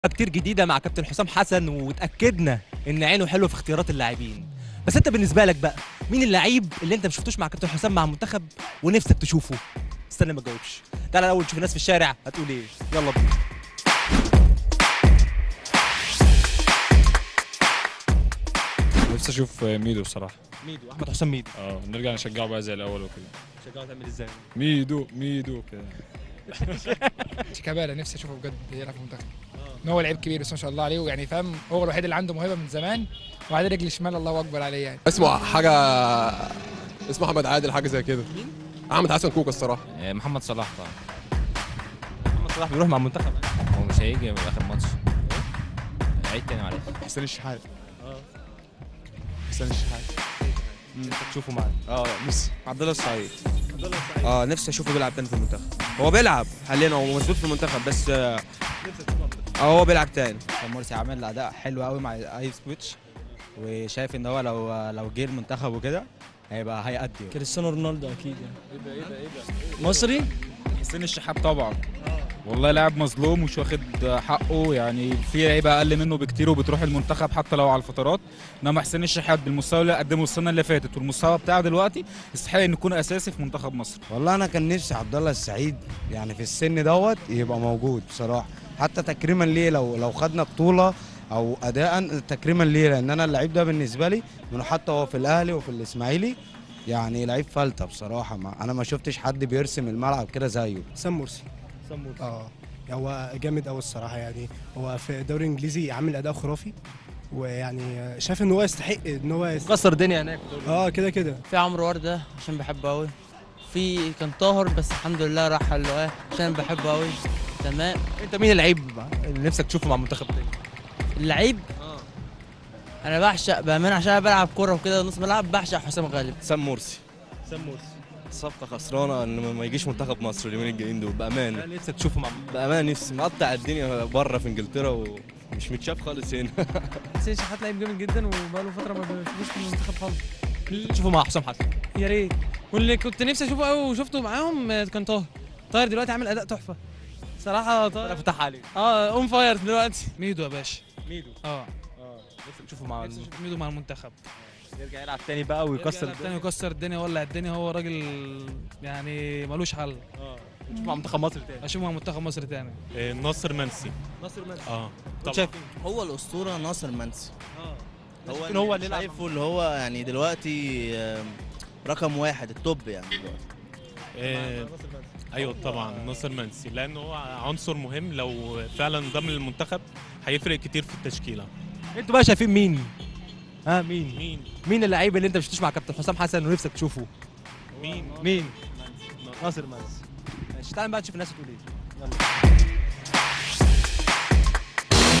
كتير جديده مع كابتن حسام حسن واتاكدنا ان عينه حلوه في اختيارات اللاعبين بس انت بالنسبه لك بقى مين اللعيب اللي انت ما شفتوش مع كابتن حسام مع المنتخب ونفسك تشوفه استنى ما تجاوبش تعالى الاول نشوف الناس في الشارع هتقول ايه يلا بينا نفسي اشوف ميدو بصراحه ميدو احمد حسام ميدو اه نرجع نشجعه بقى زي الاول وكده شجعه تعمل ازاي ميدو ميدو كده شيكابالا نفسي اشوفه بجد يلعب في المنتخب ان هو لعيب كبير بس ما شاء الله عليه ويعني فاهم هو الوحيد اللي عنده موهبه من زمان وبعدين رجل شمال الله اكبر عليه يعني اسمه حاجه اسمه احمد عادل حاجه زي كده احمد حسن كوكا الصراحه محمد صلاح طبعا محمد صلاح بيروح مع المنتخب هو مش هيجي في اخر ماتش عيد تاني معلش حسين الشحات اه حسين الشحات نفسك تشوفه معانا اه نفسي عبد الله السعيد اه نفسي اشوفه بيلعب تاني في المنتخب هو بيلعب حاليا هو مظبوط في المنتخب بس اه آه، هو بيلعب تاني مرسي عامل اداء حلو قوي مع اي سويتش وشايف ان هو لو لو جه المنتخب وكده هيبقى هيأدي كريستيانو رونالدو اكيد يعني مصري حسين الشحات طبعا والله لاعب مظلوم مش واخد حقه يعني في لعيبه اقل منه بكتير وبتروح المنتخب حتى لو على الفترات انما حسين الشحات بالمستوى اللي قدمه السنه اللي فاتت والمستوى بتاعه دلوقتي يستحق انه يكون اساسي في منتخب مصر والله انا كان نفسي عبد الله السعيد يعني في السن دوت يبقى موجود بصراحه حتى تكريما ليه لو لو خدنا بطوله او اداء تكريما ليه لان انا اللعيب ده بالنسبه لي من حتى هو في الاهلي وفي الاسماعيلي يعني لعيب فلته بصراحه ما انا ما شفتش حد بيرسم الملعب كده زيه سام مرسي سمو اه هو جامد قوي الصراحه يعني هو في الدوري الانجليزي عامل اداء خرافي ويعني شايف ان هو يستحق ان هو يست... كسر الدنيا هناك اه كده كده في عمرو ورده عشان بحبه قوي في كان طاهر بس الحمد لله راح اللقاه عشان بحبه قوي تمام انت مين اللعيب اللي نفسك تشوفه مع المنتخب تاني اللعيب انا بعشق بامانه عشان انا بلعب كوره وكده نص ملعب بعشق حسام غالب سام مرسي سمو الصفقه خسرانه ان ما يجيش منتخب مصر اليومين الجايين دول بامانه نفسك تشوفه مع بامانه نفسي مقطع الدنيا بره في انجلترا ومش متشاف خالص هنا حسين شحات لعيب جامد جدا وبقاله فتره ما بشوفوش في المنتخب خالص تشوفه مع حسام حسن يا ريت واللي كنت نفسي اشوفه قوي وشفته معاهم آه، كان طاهر طاهر دلوقتي عامل اداء تحفه صراحه انا طاهر فتح عليك اه اون فاير دلوقتي ميدو يا باشا ميدو اه اه نفسك تشوفه مع نفسي اشوف ميدو مع المنتخب يرجع يلعب تاني بقى ويكسر يرجع تاني ويكسر الدنيا ولا الدنيا هو راجل يعني ملوش حل اه تشوفه مع منتخب مصر تاني اشوفه مع منتخب مصر تاني ناصر منسي ناصر منسي اه انت شايف هو الاسطوره ناصر منسي اه هو هو اللي يلعب شايفه اللي هو يعني دلوقتي آم، رقم واحد التوب يعني دلوقتي آه ايوه طبعا ناصر منسي لانه هو عنصر مهم لو فعلا انضم للمنتخب هيفرق كتير في التشكيله انتوا بقى شايفين مين ها مين مين مين اللعيب اللي انت ما شفتوش مع كابتن حسام حسن ونفسك تشوفه مين مين ناصر منسي ماشي تعال بقى نشوف الناس بتقول ايه يلا